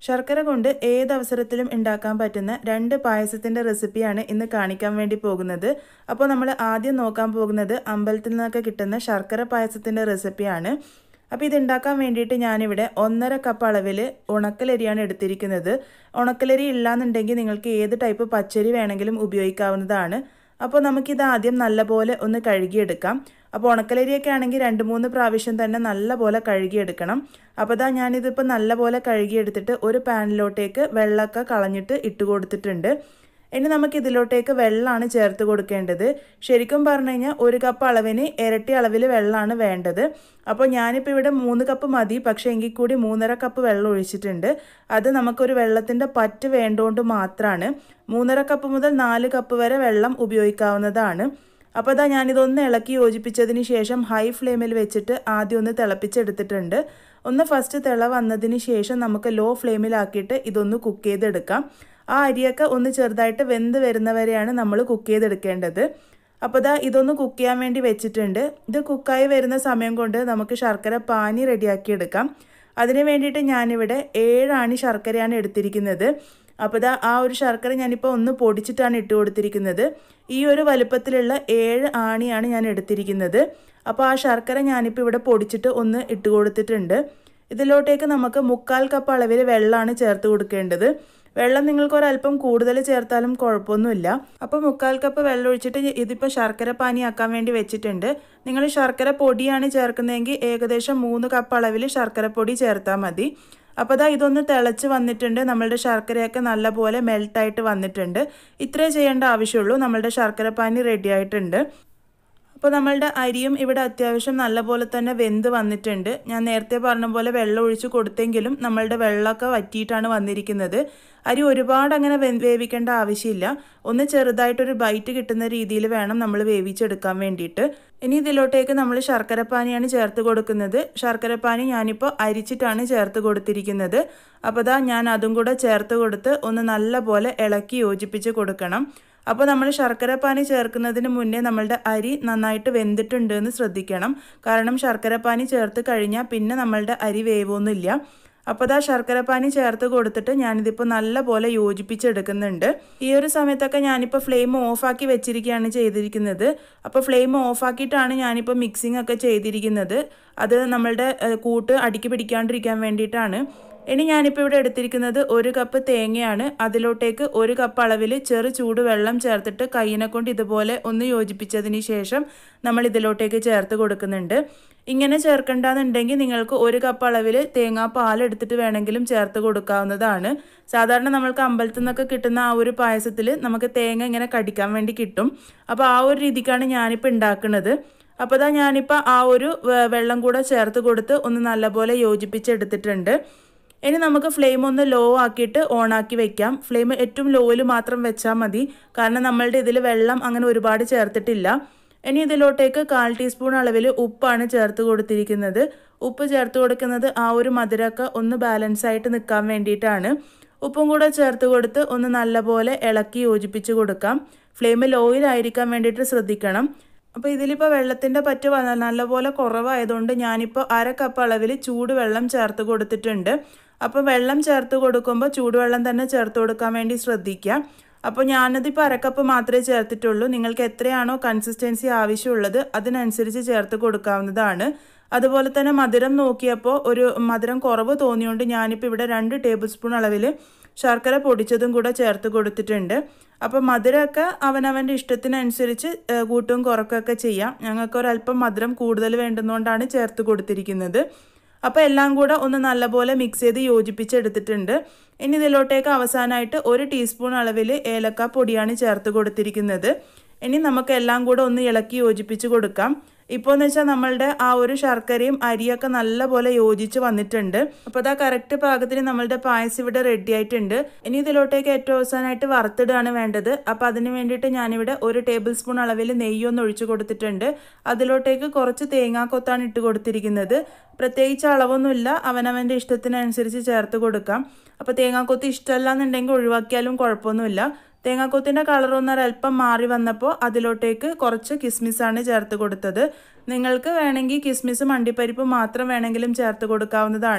ശർക്കര കൊണ്ട് ഏത് അവസരത്തിലും ഉണ്ടാക്കാൻ പറ്റുന്ന രണ്ട് പായസത്തിൻ്റെ റെസിപ്പിയാണ് ഇന്ന് കാണിക്കാൻ വേണ്ടി പോകുന്നത് അപ്പോൾ നമ്മൾ ആദ്യം നോക്കാൻ പോകുന്നത് അമ്പലത്തിൽ നിന്നൊക്കെ കിട്ടുന്ന ശർക്കര പായസത്തിൻ്റെ റെസിപ്പിയാണ് അപ്പോൾ ഇത് ഉണ്ടാക്കാൻ വേണ്ടിയിട്ട് ഞാനിവിടെ ഒന്നര കപ്പ് അളവിൽ ഉണക്കലരിയാണ് എടുത്തിരിക്കുന്നത് ഉണക്കലരി ഇല്ലാന്നുണ്ടെങ്കിൽ നിങ്ങൾക്ക് ഏത് ടൈപ്പ് പച്ചരി വേണമെങ്കിലും ഉപയോഗിക്കാവുന്നതാണ് അപ്പോൾ നമുക്കിത് ആദ്യം നല്ലപോലെ ഒന്ന് കഴുകിയെടുക്കാം അപ്പോൾ ഉണക്കലരിയൊക്കെ ആണെങ്കിൽ രണ്ട് മൂന്ന് പ്രാവശ്യം തന്നെ നല്ലപോലെ കഴുകിയെടുക്കണം അപ്പോൾ ഇതാ ഞാനിതിപ്പോൾ നല്ലപോലെ കഴുകിയെടുത്തിട്ട് ഒരു പാനിലോട്ടേക്ക് വെള്ളമൊക്കെ കളഞ്ഞിട്ട് ഇട്ട് കൊടുത്തിട്ടുണ്ട് ഇനി നമുക്ക് ഇതിലോട്ടേക്ക് വെള്ളമാണ് ചേർത്ത് കൊടുക്കേണ്ടത് ശരിക്കും പറഞ്ഞു കഴിഞ്ഞാൽ ഒരു കപ്പ് അളവിന് ഇരട്ടി അളവിൽ വെള്ളമാണ് വേണ്ടത് അപ്പോൾ ഞാനിപ്പോൾ ഇവിടെ മൂന്ന് കപ്പ് മതി പക്ഷേ എങ്കിൽ കൂടി മൂന്നര കപ്പ് വെള്ളം ഒഴിച്ചിട്ടുണ്ട് അത് നമുക്കൊരു വെള്ളത്തിൻ്റെ പറ്റ് വേണ്ടുകൊണ്ട് മാത്രമാണ് മൂന്നര കപ്പ് മുതൽ നാല് കപ്പ് വരെ വെള്ളം ഉപയോഗിക്കാവുന്നതാണ് അപ്പോൾ അതാ ഞാനിതൊന്ന് ഇളക്കി യോജിപ്പിച്ചതിന് ശേഷം ഹൈ ഫ്ലെയിമിൽ വെച്ചിട്ട് ആദ്യം ഒന്ന് തിളപ്പിച്ചെടുത്തിട്ടുണ്ട് ഒന്ന് ഫസ്റ്റ് തിള വന്നതിന് ശേഷം നമുക്ക് ലോ ഫ്ലെയിമിലാക്കിയിട്ട് ഇതൊന്ന് കുക്ക് ചെയ്തെടുക്കാം ആ അരിയൊക്കെ ഒന്ന് ചെറുതായിട്ട് വെന്ത് വരുന്നവരെയാണ് നമ്മൾ കുക്ക് ചെയ്തെടുക്കേണ്ടത് അപ്പോൾ ഇതാ ഇതൊന്ന് കുക്ക് ചെയ്യാൻ വേണ്ടി വെച്ചിട്ടുണ്ട് ഇത് കുക്കായി വരുന്ന സമയം കൊണ്ട് നമുക്ക് ശർക്കര പാനി റെഡിയാക്കി എടുക്കാം അതിന് വേണ്ടിയിട്ട് ഞാനിവിടെ ഏഴാണി ശർക്കരയാണ് എടുത്തിരിക്കുന്നത് അപ്പോൾ ഇതാ ആ ഒരു ശർക്കര ഞാനിപ്പോൾ ഒന്ന് പൊടിച്ചിട്ടാണ് ഇട്ട് കൊടുത്തിരിക്കുന്നത് ഈ ഒരു വലുപ്പത്തിലുള്ള ഏഴ് ആണിയാണ് ഞാൻ എടുത്തിരിക്കുന്നത് അപ്പോൾ ആ ശർക്കര ഞാനിപ്പോൾ ഇവിടെ പൊടിച്ചിട്ട് ഒന്ന് ഇട്ട് കൊടുത്തിട്ടുണ്ട് ഇതിലോട്ടേക്ക് നമുക്ക് മുക്കാൽ കപ്പ് അളവിൽ വെള്ളമാണ് ചേർത്ത് കൊടുക്കേണ്ടത് വെള്ളം നിങ്ങൾക്ക് ഒരല്പം കൂടുതൽ ചേർത്താലും കുഴപ്പമൊന്നുമില്ല അപ്പോൾ മുക്കാൽ കപ്പ് വെള്ളം ഒഴിച്ചിട്ട് ഇതിപ്പോൾ ശർക്കര പാനിയാക്കാൻ വേണ്ടി വെച്ചിട്ടുണ്ട് നിങ്ങൾ ശർക്കര പൊടിയാണ് ചേർക്കുന്നതെങ്കിൽ ഏകദേശം മൂന്ന് കപ്പ് അളവിൽ ശർക്കര പൊടി ചേർത്താൽ മതി അപ്പോൾ അതാ ഇതൊന്ന് തിളച്ച് വന്നിട്ടുണ്ട് നമ്മളുടെ ശർക്കരയൊക്കെ നല്ലപോലെ മെൽട്ടായിട്ട് വന്നിട്ടുണ്ട് ഇത്രേ ചെയ്യേണ്ട ആവശ്യമുള്ളൂ നമ്മളുടെ ശർക്കര പാനി റെഡി ആയിട്ടുണ്ട് അപ്പോൾ നമ്മളുടെ അരിയും ഇവിടെ അത്യാവശ്യം നല്ലപോലെ തന്നെ വെന്ത് വന്നിട്ടുണ്ട് ഞാൻ നേരത്തെ പറഞ്ഞ പോലെ വെള്ളം ഒഴിച്ച് കൊടുത്തെങ്കിലും നമ്മളുടെ വെള്ളമൊക്കെ വറ്റിയിട്ടാണ് വന്നിരിക്കുന്നത് അരി ഒരുപാട് അങ്ങനെ വേവിക്കേണ്ട ആവശ്യമില്ല ഒന്ന് ചെറുതായിട്ടൊരു ബൈറ്റ് കിട്ടുന്ന രീതിയിൽ വേണം നമ്മൾ വേവിച്ചെടുക്കാൻ വേണ്ടിയിട്ട് ഇനി ഇതിലോട്ടേക്ക് നമ്മൾ ശർക്കരപ്പാനിയാണ് ചേർത്ത് കൊടുക്കുന്നത് ശർക്കരപ്പാനി ഞാനിപ്പോൾ അരിച്ചിട്ടാണ് ചേർത്ത് കൊടുത്തിരിക്കുന്നത് അപ്പോൾ ദാ ഞാൻ അതും കൂടെ ചേർത്ത് കൊടുത്ത് ഒന്ന് നല്ലപോലെ ഇളക്കി യോജിപ്പിച്ച് കൊടുക്കണം അപ്പോൾ നമ്മൾ ശർക്കര പാനി ചേർക്കുന്നതിന് മുന്നേ നമ്മളുടെ അരി നന്നായിട്ട് വെന്തിട്ടുണ്ട് എന്ന് ശ്രദ്ധിക്കണം കാരണം ശർക്കര പാനി ചേർത്ത് കഴിഞ്ഞാൽ പിന്നെ നമ്മളുടെ അരി വേവൊന്നുമില്ല അപ്പോൾ അതാ ശർക്കര പാനി ചേർത്ത് കൊടുത്തിട്ട് ഞാനിതിപ്പോൾ നല്ലപോലെ യോജിപ്പിച്ചെടുക്കുന്നുണ്ട് ഈ ഒരു സമയത്തൊക്കെ ഞാനിപ്പോൾ ഫ്ലെയിം ഓഫാക്കി വെച്ചിരിക്കുകയാണ് ചെയ്തിരിക്കുന്നത് അപ്പോൾ ഫ്ലെയിം ഓഫാക്കിയിട്ടാണ് ഞാനിപ്പോൾ മിക്സിംഗ് ഒക്കെ ചെയ്തിരിക്കുന്നത് അത് നമ്മളുടെ കൂട്ട് അടുക്കി പിടിക്കാണ്ടിരിക്കാൻ വേണ്ടിയിട്ടാണ് ഇനി ഞാനിപ്പോൾ ഇവിടെ എടുത്തിരിക്കുന്നത് ഒരു കപ്പ് തേങ്ങയാണ് അതിലോട്ടേക്ക് ഒരു കപ്പ് അളവിൽ ചെറു ചൂട് വെള്ളം ചേർത്തിട്ട് കയ്യിനെ കൊണ്ട് ഇതുപോലെ ഒന്ന് യോജിപ്പിച്ചതിന് ശേഷം നമ്മൾ ഇതിലോട്ടേക്ക് ചേർത്ത് കൊടുക്കുന്നുണ്ട് ഇങ്ങനെ ചേർക്കണ്ടെന്നുണ്ടെങ്കിൽ നിങ്ങൾക്ക് ഒരു കപ്പ് അളവിൽ തേങ്ങാ പാൽ എടുത്തിട്ട് വേണമെങ്കിലും ചേർത്ത് കൊടുക്കാവുന്നതാണ് സാധാരണ നമ്മൾക്ക് അമ്പലത്തിൽ നിന്നൊക്കെ കിട്ടുന്ന ആ ഒരു പായസത്തിൽ നമുക്ക് തേങ്ങ ഇങ്ങനെ കടിക്കാൻ വേണ്ടി കിട്ടും അപ്പോൾ ആ ഒരു രീതിക്കാണ് ഞാനിപ്പോൾ ഉണ്ടാക്കുന്നത് അപ്പോൾ ഇതാ ഞാനിപ്പോൾ ആ ഒരു വെള്ളം കൂടെ ചേർത്ത് കൊടുത്ത് ഒന്ന് നല്ലപോലെ യോജിപ്പിച്ചെടുത്തിട്ടുണ്ട് ഇനി നമുക്ക് ഫ്ലെയിം ഒന്ന് ലോ ആക്കിയിട്ട് ഓണാക്കി വെക്കാം ഫ്ലെയിം ഏറ്റവും ലോയിൽ മാത്രം വെച്ചാൽ മതി കാരണം നമ്മളുടെ ഇതിൽ വെള്ളം അങ്ങനെ ഒരുപാട് ചേർത്തിട്ടില്ല ഇനി ഇതിലോട്ടേക്ക് കാൽ ടീസ്പൂൺ അളവിൽ ഉപ്പാണ് ചേർത്ത് കൊടുത്തിരിക്കുന്നത് ഉപ്പ് ചേർത്ത് കൊടുക്കുന്നത് ആ ഒരു മധുരമൊക്കെ ഒന്ന് ബാലൻസ് ആയിട്ട് നിൽക്കാൻ വേണ്ടിയിട്ടാണ് ഉപ്പും കൂടെ ചേർത്ത് കൊടുത്ത് ഒന്ന് നല്ലപോലെ ഇളക്കി യോജിപ്പിച്ച് കൊടുക്കാം ഫ്ലെയിം ലോയിലായിരിക്കാൻ വേണ്ടിയിട്ട് ശ്രദ്ധിക്കണം അപ്പോൾ ഇതിലിപ്പോൾ വെള്ളത്തിൻ്റെ പറ്റ് നല്ലപോലെ കുറവായതുകൊണ്ട് ഞാനിപ്പോൾ അര കപ്പ് അളവിൽ ചൂടുവെള്ളം ചേർത്ത് കൊടുത്തിട്ടുണ്ട് അപ്പോൾ വെള്ളം ചേർത്ത് കൊടുക്കുമ്പോൾ ചൂടുവെള്ളം തന്നെ ചേർത്ത് കൊടുക്കാൻ വേണ്ടി ശ്രദ്ധിക്കുക അപ്പോൾ ഞാനതിപ്പോൾ അരക്കപ്പ് മാത്രമേ ചേർത്തിട്ടുള്ളൂ നിങ്ങൾക്ക് എത്രയാണോ കൺസിസ്റ്റൻസി ആവശ്യമുള്ളത് അതിനനുസരിച്ച് ചേർത്ത് കൊടുക്കാവുന്നതാണ് അതുപോലെ തന്നെ മധുരം നോക്കിയപ്പോൾ ഒരു മധുരം കുറവ് തോന്നിയുകൊണ്ട് ഞാനിപ്പോൾ ഇവിടെ രണ്ട് ടേബിൾ സ്പൂൺ അളവിൽ ശർക്കര പൊടിച്ചതും കൂടെ ചേർത്ത് കൊടുത്തിട്ടുണ്ട് അപ്പോൾ മധുരമൊക്കെ അവനവൻ്റെ ഇഷ്ടത്തിനനുസരിച്ച് കൂട്ടും കുറക്കൊക്കെ ചെയ്യാം ഞങ്ങൾക്ക് ഒരല്പം മധുരം കൂടുതൽ വേണ്ടുന്നതുകൊണ്ടാണ് ചേർത്ത് കൊടുത്തിരിക്കുന്നത് അപ്പോൾ എല്ലാം കൂടെ ഒന്ന് നല്ലപോലെ മിക്സ് ചെയ്ത് യോജിപ്പിച്ചെടുത്തിട്ടുണ്ട് ഇനി ഇതിലോട്ടേക്ക് അവസാനമായിട്ട് ഒരു ടീസ്പൂൺ അളവിൽ ഏലക്ക പൊടിയാണ് ചേർത്ത് കൊടുത്തിരിക്കുന്നത് ഇനി നമുക്ക് എല്ലാം കൂടെ ഒന്ന് ഇളക്കി യോജിപ്പിച്ച് കൊടുക്കാം ഇപ്പോൾ എന്ന് വെച്ചാൽ നമ്മളുടെ ആ ഒരു ശർക്കരയും അരിയൊക്കെ നല്ലപോലെ യോജിച്ച് വന്നിട്ടുണ്ട് അപ്പോൾ അതാ കറക്റ്റ് പാകത്തിന് നമ്മളുടെ പായസം ഇവിടെ റെഡി ആയിട്ടുണ്ട് ഇനി ഇതിലോട്ടേക്ക് ഏറ്റവും അവസാനമായിട്ട് വറുത്തിടാണ് വേണ്ടത് അപ്പോൾ അതിന് വേണ്ടിയിട്ട് ഞാനിവിടെ ഒരു ടേബിൾ സ്പൂൺ അളവിൽ നെയ്യൊന്ന് ഒഴിച്ചു കൊടുത്തിട്ടുണ്ട് അതിലോട്ടേക്ക് കുറച്ച് തേങ്ങാക്കൊത്താണ് ഇട്ട് കൊടുത്തിരിക്കുന്നത് പ്രത്യേകിച്ച് അളവൊന്നുമില്ല അവനവൻ്റെ ഇഷ്ടത്തിനനുസരിച്ച് ചേർത്ത് കൊടുക്കാം അപ്പോൾ തേങ്ങാക്കൊത്ത് ഇഷ്ടമല്ല എന്നുണ്ടെങ്കിൽ ഒഴിവാക്കിയാലും കുഴപ്പമൊന്നുമില്ല തേങ്ങാക്കൊത്തിൻ്റെ കളറൊന്ന് ഒരല്പം മാറി വന്നപ്പോൾ അതിലോട്ടേക്ക് കുറച്ച് കിസ്മിസാണ് ചേർത്ത് കൊടുത്തത് നിങ്ങൾക്ക് വേണമെങ്കിൽ കിസ്മിസും അണ്ടിപ്പരിപ്പും മാത്രം വേണമെങ്കിലും ചേർത്ത് കൊടുക്കാവുന്നതാണ്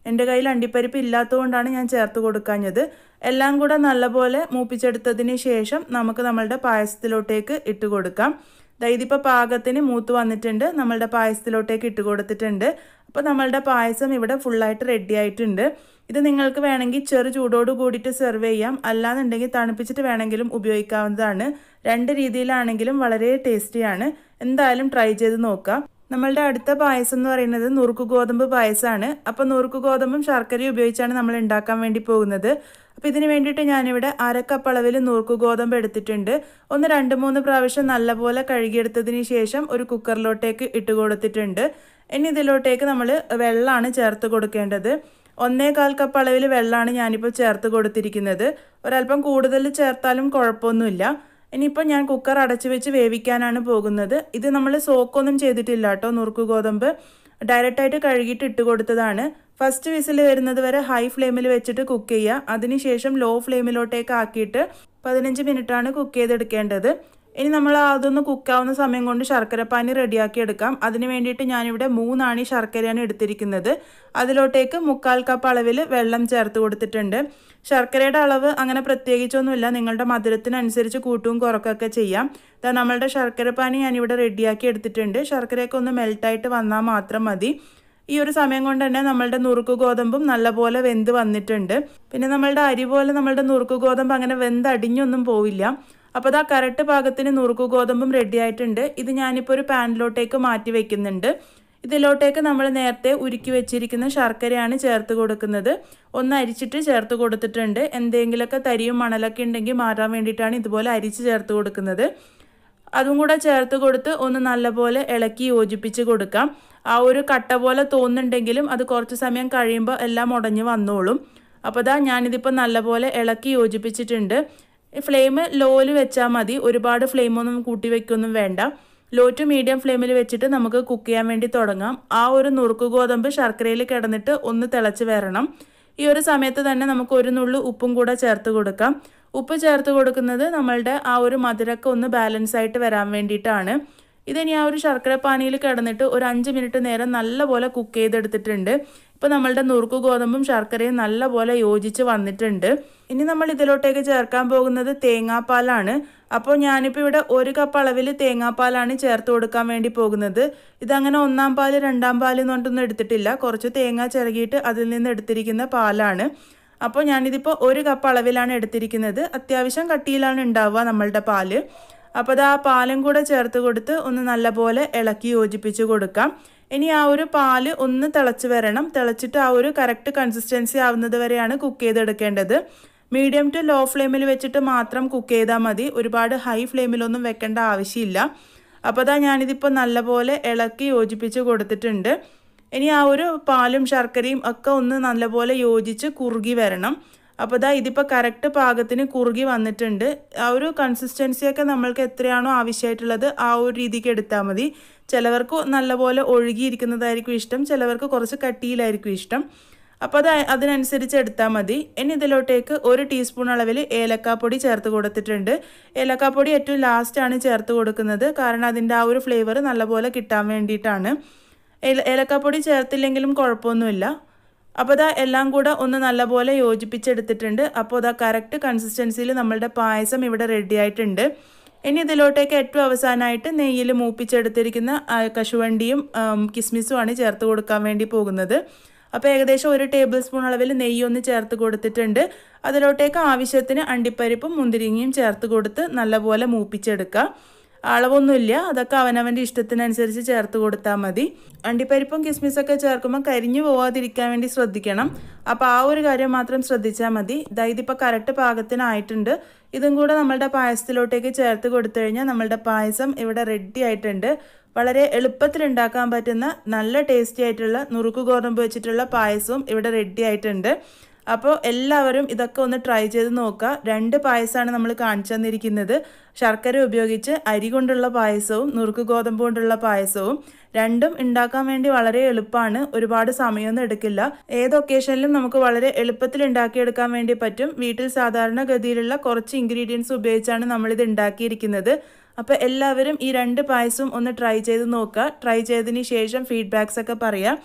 എൻ്റെ കയ്യിൽ അണ്ടിപ്പരിപ്പ് ഇല്ലാത്തതുകൊണ്ടാണ് ഞാൻ ചേർത്ത് കൊടുക്കാഞ്ഞത് എല്ലാം കൂടെ നല്ലപോലെ മൂപ്പിച്ചെടുത്തതിന് ശേഷം നമുക്ക് നമ്മളുടെ പായസത്തിലോട്ടേക്ക് ഇട്ട് കൊടുക്കാം ഇതിപ്പോൾ പാകത്തിന് മൂത്ത് വന്നിട്ടുണ്ട് നമ്മളുടെ പായസത്തിലോട്ടേക്ക് ഇട്ട് കൊടുത്തിട്ടുണ്ട് അപ്പോൾ നമ്മളുടെ പായസം ഇവിടെ ഫുള്ളായിട്ട് റെഡി ആയിട്ടുണ്ട് ഇത് നിങ്ങൾക്ക് വേണമെങ്കിൽ ചെറു ചൂടോട് കൂടിയിട്ട് സെർവ് ചെയ്യാം അല്ലാന്നുണ്ടെങ്കിൽ തണുപ്പിച്ചിട്ട് വേണമെങ്കിലും ഉപയോഗിക്കാവുന്നതാണ് രണ്ട് രീതിയിലാണെങ്കിലും വളരെ ടേസ്റ്റിയാണ് എന്തായാലും ട്രൈ ചെയ്ത് നോക്കാം നമ്മളുടെ അടുത്ത പായസം എന്ന് പറയുന്നത് നുറുക്ക് ഗോതമ്പ് പായസമാണ് അപ്പോൾ നുറുക്ക് ഗോതമ്പും ശർക്കരയും ഉപയോഗിച്ചാണ് നമ്മൾ ഉണ്ടാക്കാൻ വേണ്ടി പോകുന്നത് അപ്പോൾ ഇതിന് വേണ്ടിയിട്ട് ഞാനിവിടെ അരക്കപ്പ് അളവിൽ നുറുക്ക് ഗോതമ്പ് എടുത്തിട്ടുണ്ട് ഒന്ന് രണ്ട് മൂന്ന് പ്രാവശ്യം നല്ലപോലെ കഴുകിയെടുത്തതിന് ശേഷം ഒരു കുക്കറിലോട്ടേക്ക് ഇട്ട് കൊടുത്തിട്ടുണ്ട് ഇനി ഇതിലോട്ടേക്ക് നമ്മൾ വെള്ളമാണ് ചേർത്ത് കൊടുക്കേണ്ടത് ഒന്നേകാൽ കപ്പ് അളവിൽ വെള്ളമാണ് ഞാനിപ്പോൾ ചേർത്ത് കൊടുത്തിരിക്കുന്നത് ഒരല്പം കൂടുതൽ ചേർത്താലും കുഴപ്പമൊന്നുമില്ല ഇനിയിപ്പോൾ ഞാൻ കുക്കർ അടച്ചു വെച്ച് വേവിക്കാനാണ് പോകുന്നത് ഇത് നമ്മൾ സോക്കൊന്നും ചെയ്തിട്ടില്ല കേട്ടോ നുറുക്ക് ഗോതമ്പ് ഡയറക്റ്റായിട്ട് കഴുകിയിട്ട് ഇട്ട് കൊടുത്തതാണ് ഫസ്റ്റ് വിസിൽ വരുന്നത് വരെ ഹൈ ഫ്ലെയിമിൽ വെച്ചിട്ട് കുക്ക് ചെയ്യുക അതിനുശേഷം ലോ ഫ്ലെയിമിലോട്ടേക്ക് ആക്കിയിട്ട് പതിനഞ്ച് മിനിറ്റാണ് കുക്ക് ചെയ്തെടുക്കേണ്ടത് ഇനി നമ്മൾ അതൊന്ന് കുക്കാവുന്ന സമയം കൊണ്ട് ശർക്കരപ്പാനി റെഡിയാക്കി എടുക്കാം അതിന് വേണ്ടിയിട്ട് ഞാനിവിടെ മൂന്നാണി ശർക്കരയാണ് എടുത്തിരിക്കുന്നത് അതിലോട്ടേക്ക് മുക്കാൽ കപ്പ് അളവിൽ വെള്ളം ചേർത്ത് കൊടുത്തിട്ടുണ്ട് ശർക്കരയുടെ അളവ് അങ്ങനെ പ്രത്യേകിച്ചൊന്നുമില്ല നിങ്ങളുടെ മധുരത്തിനനുസരിച്ച് കൂട്ടും കുറക്കൊക്കെ ചെയ്യാം ഇതാ നമ്മളുടെ ശർക്കരപ്പാനി ഞാനിവിടെ റെഡിയാക്കി എടുത്തിട്ടുണ്ട് ശർക്കരയൊക്കെ ഒന്ന് മെൽട്ടായിട്ട് വന്നാൽ മാത്രം മതി ഈ ഒരു സമയം കൊണ്ട് തന്നെ നമ്മളുടെ നുറുക്ക് ഗോതമ്പും നല്ലപോലെ വെന്ത് വന്നിട്ടുണ്ട് പിന്നെ നമ്മളുടെ അരി പോലെ നമ്മളുടെ നുറുക്ക് ഗോതമ്പ് അങ്ങനെ വെന്ത് അടിഞ്ഞൊന്നും പോവില്ല അപ്പോൾ അതാ കറക്റ്റ് പാകത്തിന് നുറുക്ക് ഗോതമ്പും റെഡി ആയിട്ടുണ്ട് ഇത് ഞാനിപ്പോൾ ഒരു പാനിലോട്ടേക്ക് മാറ്റി വെക്കുന്നുണ്ട് ഇതിലോട്ടേക്ക് നമ്മൾ നേരത്തെ ഉരുക്കി വെച്ചിരിക്കുന്ന ശർക്കരയാണ് ചേർത്ത് കൊടുക്കുന്നത് ഒന്ന് അരിച്ചിട്ട് ചേർത്ത് കൊടുത്തിട്ടുണ്ട് എന്തെങ്കിലുമൊക്കെ തരിയും മണലൊക്കെ ഉണ്ടെങ്കിൽ മാറാൻ വേണ്ടിയിട്ടാണ് ഇതുപോലെ അരിച്ച് ചേർത്ത് കൊടുക്കുന്നത് അതും കൂടെ ചേർത്ത് കൊടുത്ത് ഒന്ന് നല്ലപോലെ ഇളക്കി യോജിപ്പിച്ച് കൊടുക്കാം ആ ഒരു കട്ട പോലെ തോന്നുന്നുണ്ടെങ്കിലും അത് കുറച്ച് സമയം കഴിയുമ്പോൾ എല്ലാം ഉടഞ്ഞ് വന്നോളും അപ്പോൾ ദാ ഞാനിതിപ്പോൾ നല്ലപോലെ ഇളക്കി യോജിപ്പിച്ചിട്ടുണ്ട് ഫ്ലെയിം ലോയിൽ വെച്ചാൽ മതി ഒരുപാട് ഫ്ലെയിമൊന്നും കൂട്ടി വെക്കൊന്നും വേണ്ട ലോ ടു മീഡിയം ഫ്ലെയിമിൽ വെച്ചിട്ട് നമുക്ക് കുക്ക് ചെയ്യാൻ വേണ്ടി തുടങ്ങാം ആ ഒരു നുറുക്ക് ഗോതമ്പ് ശർക്കരയിൽ കിടന്നിട്ട് ഒന്ന് തിളച്ച് വരണം ഈ ഒരു സമയത്ത് തന്നെ നമുക്ക് ഒരു നുള്ളു ഉപ്പും കൂടെ ചേർത്ത് കൊടുക്കാം ഉപ്പ് ചേർത്ത് കൊടുക്കുന്നത് നമ്മളുടെ ആ ഒരു മധുരമൊക്കെ ഒന്ന് ബാലൻസ് ആയിട്ട് വരാൻ വേണ്ടിയിട്ടാണ് ഇതിനി ആ ഒരു ശർക്കര പാനിയിൽ കിടന്നിട്ട് ഒരു അഞ്ച് മിനിറ്റ് നേരം നല്ലപോലെ കുക്ക് ചെയ്തെടുത്തിട്ടുണ്ട് ഇപ്പോൾ നമ്മളുടെ നുറുക്ക് ഗോതമ്പും ശർക്കരയും നല്ലപോലെ യോജിച്ച് വന്നിട്ടുണ്ട് ഇനി നമ്മൾ ഇതിലോട്ടേക്ക് ചേർക്കാൻ പോകുന്നത് തേങ്ങാപ്പാലാണ് അപ്പോൾ ഞാനിപ്പോൾ ഇവിടെ ഒരു കപ്പ് അളവിൽ തേങ്ങാപ്പാലാണ് ചേർത്ത് കൊടുക്കാൻ വേണ്ടി പോകുന്നത് ഇതങ്ങനെ ഒന്നാം പാല് രണ്ടാം പാല് എന്ന് പറഞ്ഞിട്ടൊന്നും എടുത്തിട്ടില്ല കുറച്ച് തേങ്ങ ചിരകിയിട്ട് അതിൽ നിന്ന് എടുത്തിരിക്കുന്ന പാലാണ് അപ്പോൾ ഞാനിതിപ്പോൾ ഒരു കപ്പ് അളവിലാണ് എടുത്തിരിക്കുന്നത് അത്യാവശ്യം കട്ടിയിലാണ് ഉണ്ടാവുക നമ്മളുടെ പാല് അപ്പോൾ അത് ആ പാലും കൂടെ ചേർത്ത് കൊടുത്ത് ഒന്ന് നല്ലപോലെ ഇളക്കി യോജിപ്പിച്ച് കൊടുക്കാം ഇനി ആ ഒരു പാല് ഒന്ന് തിളച്ച് വരണം തിളച്ചിട്ട് ആ ഒരു കറക്റ്റ് കൺസിസ്റ്റൻസി ആവുന്നത് വരെയാണ് കുക്ക് ചെയ്തെടുക്കേണ്ടത് മീഡിയം ടു ലോ ഫ്ലെയിമിൽ വെച്ചിട്ട് മാത്രം കുക്ക് ചെയ്താൽ മതി ഒരുപാട് ഹൈ ഫ്ലെയിമിലൊന്നും വെക്കേണ്ട ആവശ്യമില്ല അപ്പോൾ അതാ ഞാനിതിപ്പോൾ നല്ലപോലെ ഇളക്കി യോജിപ്പിച്ച് കൊടുത്തിട്ടുണ്ട് ഇനി ആ ഒരു പാലും ശർക്കരയും ഒക്കെ ഒന്ന് നല്ലപോലെ യോജിച്ച് കുറുകി വരണം അപ്പോൾ ഇതാ ഇതിപ്പോൾ കറക്റ്റ് പാകത്തിന് കുറുകി വന്നിട്ടുണ്ട് ആ ഒരു കൺസിസ്റ്റൻസിയൊക്കെ നമ്മൾക്ക് എത്രയാണോ ആവശ്യമായിട്ടുള്ളത് ആ ഒരു രീതിക്ക് എടുത്താൽ മതി ചിലവർക്ക് നല്ലപോലെ ഒഴുകിയിരിക്കുന്നതായിരിക്കും ഇഷ്ടം ചിലവർക്ക് കുറച്ച് കട്ടിയിലായിരിക്കും ഇഷ്ടം അപ്പോൾ അത് അതിനനുസരിച്ച് എടുത്താൽ മതി ഇനി ഇതിലോട്ടേക്ക് ഒരു ടീസ്പൂൺ അളവിൽ ഏലക്കാപ്പൊടി ചേർത്ത് കൊടുത്തിട്ടുണ്ട് ഏലക്കാപ്പൊടി ഏറ്റവും ലാസ്റ്റാണ് ചേർത്ത് കൊടുക്കുന്നത് കാരണം അതിൻ്റെ ആ ഒരു ഫ്ലേവർ നല്ലപോലെ കിട്ടാൻ വേണ്ടിയിട്ടാണ് ഏല ഏലക്കാപ്പൊടി ചേർത്തില്ലെങ്കിലും കുഴപ്പമൊന്നുമില്ല അപ്പോൾ ഇതാ എല്ലാം കൂടെ ഒന്ന് നല്ലപോലെ യോജിപ്പിച്ചെടുത്തിട്ടുണ്ട് അപ്പോൾ ഇതാ കറക്റ്റ് കൺസിസ്റ്റൻസിയിൽ നമ്മളുടെ പായസം ഇവിടെ റെഡി ആയിട്ടുണ്ട് ഇനി ഇതിലോട്ടേക്ക് ഏറ്റവും അവസാനമായിട്ട് നെയ്യിൽ മൂപ്പിച്ചെടുത്തിരിക്കുന്ന കശുവണ്ടിയും കിസ്മിസുമാണ് ചേർത്ത് കൊടുക്കാൻ വേണ്ടി പോകുന്നത് അപ്പോൾ ഏകദേശം ഒരു ടേബിൾ സ്പൂൺ അളവിൽ നെയ്യ് ഒന്ന് ചേർത്ത് കൊടുത്തിട്ടുണ്ട് അതിലോട്ടേക്ക് ആവശ്യത്തിന് അണ്ടിപ്പരിപ്പും മുന്തിരിങ്ങയും ചേർത്ത് കൊടുത്ത് നല്ലപോലെ മൂപ്പിച്ചെടുക്കുക അളവൊന്നുമില്ല അതൊക്കെ അവനവൻ്റെ ഇഷ്ടത്തിനനുസരിച്ച് ചേർത്ത് കൊടുത്താൽ മതി അണ്ടിപ്പരിപ്പും കിസ്മിസൊക്കെ ചേർക്കുമ്പോൾ കരിഞ്ഞു പോവാതിരിക്കാൻ വേണ്ടി ശ്രദ്ധിക്കണം അപ്പോൾ ആ ഒരു കാര്യം മാത്രം ശ്രദ്ധിച്ചാൽ മതി ഇതാ ഇതിപ്പോൾ കറക്റ്റ് പാകത്തിനായിട്ടുണ്ട് ഇതും കൂടെ നമ്മളുടെ പായസത്തിലോട്ടേക്ക് ചേർത്ത് കൊടുത്തു കഴിഞ്ഞാൽ നമ്മളുടെ പായസം ഇവിടെ റെഡി ആയിട്ടുണ്ട് വളരെ എളുപ്പത്തിൽ ഉണ്ടാക്കാൻ പറ്റുന്ന നല്ല ടേസ്റ്റി ആയിട്ടുള്ള നുറുക്ക് ഗോതമ്പ് വെച്ചിട്ടുള്ള പായസവും ഇവിടെ റെഡി ആയിട്ടുണ്ട് അപ്പോൾ എല്ലാവരും ഇതൊക്കെ ഒന്ന് ട്രൈ ചെയ്ത് നോക്കുക രണ്ട് പായസമാണ് നമ്മൾ കാണിച്ചു തന്നിരിക്കുന്നത് ശർക്കര ഉപയോഗിച്ച് അരി കൊണ്ടുള്ള പായസവും നുറുക്ക് ഗോതമ്പ് കൊണ്ടുള്ള പായസവും രണ്ടും ഉണ്ടാക്കാൻ വേണ്ടി വളരെ എളുപ്പമാണ് ഒരുപാട് സമയമൊന്നും എടുക്കില്ല ഏത് ഒക്കേഷനിലും നമുക്ക് വളരെ എളുപ്പത്തിൽ ഉണ്ടാക്കിയെടുക്കാൻ വേണ്ടി പറ്റും വീട്ടിൽ സാധാരണ ഗതിയിലുള്ള കുറച്ച് ഇൻഗ്രീഡിയൻസ് ഉപയോഗിച്ചാണ് നമ്മളിത് ഉണ്ടാക്കിയിരിക്കുന്നത് അപ്പോൾ എല്ലാവരും ഈ രണ്ട് പായസവും ഒന്ന് ട്രൈ ചെയ്ത് നോക്കുക ട്രൈ ചെയ്തതിന് ശേഷം ഫീഡ്ബാക്സ് ഒക്കെ പറയാം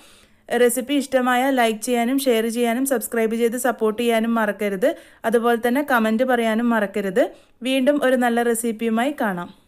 റെസിപ്പി ഇഷ്ടമായ ലൈക്ക് ചെയ്യാനും ഷെയർ ചെയ്യാനും സബ്സ്ക്രൈബ് ചെയ്ത് സപ്പോർട്ട് ചെയ്യാനും മറക്കരുത് അതുപോലെ തന്നെ കമൻറ്റ് പറയാനും മറക്കരുത് വീണ്ടും ഒരു നല്ല റെസിപ്പിയുമായി കാണാം